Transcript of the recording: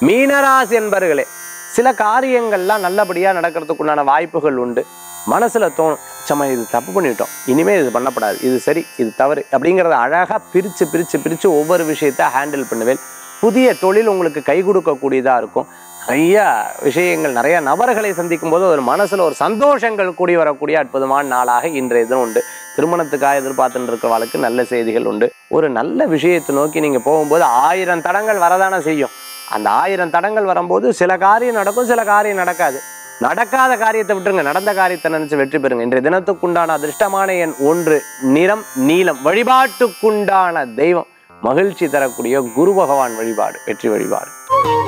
மீனராசி என்பர்களே சில காரியங்கள்லாம் நல்லபடியாக நடக்கிறதுக்குண்டான வாய்ப்புகள் உண்டு மனசில் தோணும் சம்ம இது தப்பு பண்ணிட்டோம் இனிமேல் இது பண்ணப்படாது இது சரி இது தவறு அப்படிங்கிறத அழகாக பிரித்து பிரித்து பிரித்து ஒவ்வொரு விஷயத்தை ஹேண்டில் பண்ணுவேன் புதிய தொழில் உங்களுக்கு கை கொடுக்கக்கூடியதாக இருக்கும் நிறைய விஷயங்கள் நிறைய நபர்களை சந்திக்கும் போது ஒரு மனசில் ஒரு சந்தோஷங்கள் கூடி வரக்கூடிய அற்புதமான நாளாக இன்றைய தினம் உண்டு திருமணத்துக்காக எதிர்பார்த்துட்டு இருக்கிறவளுக்கு நல்ல செய்திகள் உண்டு ஒரு நல்ல விஷயத்தை நோக்கி நீங்கள் போகும்போது ஆயிரம் தடங்கள் வரதானே செய்யும் அந்த ஆயிரம் தடங்கள் வரும்போது சில காரியம் நடக்கும் சில காரியம் நடக்காது நடக்காத காரியத்தை விட்டுருங்க நடந்த காரியத்தை நினைச்சு வெற்றி பெறுங்க இன்றைய தினத்துக்குண்டான அதிர்ஷ்டமான எண் ஒன்று நிறம் நீலம் வழிபாட்டுக்குண்டான தெய்வம் மகிழ்ச்சி தரக்கூடிய குரு பகவான் வழிபாடு வெற்றி வழிபாடு